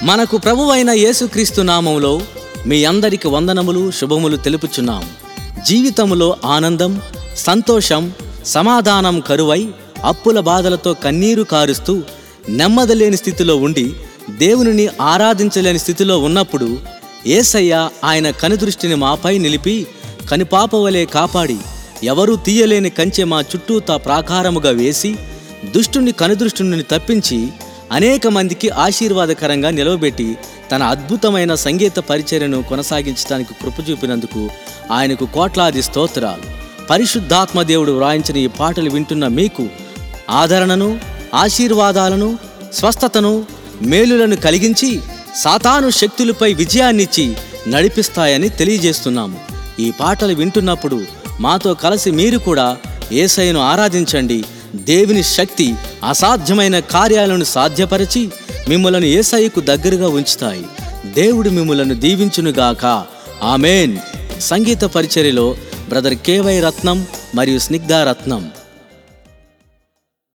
మనకు ప్రభువైన యేసుక్రీస్తు నామములో మీ అందరికి వందనములు శుభములు తెలుపుచున్నాం జీవితములో ఆనందం సంతోషం సమాధానం కరువై అప్పుల బాధలతో కన్నీరు కారుస్తూ నెమ్మదలేని స్థితిలో ఉండి దేవునిని ఆరాధించలేని స్థితిలో ఉన్నప్పుడు ఏసయ్య ఆయన కనుదృష్టిని మాపై నిలిపి కనిపాపవలే కాపాడి ఎవరూ తీయలేని కంచె మా చుట్టూతా ప్రాకారముగా వేసి దుష్టుని కనుదృష్టి తప్పించి అనేక మందికి ఆశీర్వాదకరంగా నిలవబెట్టి తన అద్భుతమైన సంగీత పరిచర్యను కొనసాగించడానికి కృప చూపినందుకు ఆయనకు కోట్లాది స్తోత్రాలు పరిశుద్ధాత్మ దేవుడు వ్రాయించిన ఈ పాటలు వింటున్న మీకు ఆదరణను ఆశీర్వాదాలను స్వస్థతను మేలులను కలిగించి సాతాను శక్తులపై విజయాన్నిచ్చి నడిపిస్తాయని తెలియజేస్తున్నాము ఈ పాటలు వింటున్నప్పుడు మాతో కలిసి మీరు కూడా ఏసైను ఆరాధించండి దేవుని శక్తి అసాధ్యమైన కార్యాలను సాధ్యపరిచి మిమ్మలను ఏసైకు దగ్గరగా ఉంచుతాయి దేవుడు మిమ్మలను దీవించునుగాక ఆమెన్ సంగీత పరిచర్యలో బ్రదర్ కేవై రత్నం మరియు స్నిగ్ధ రత్నం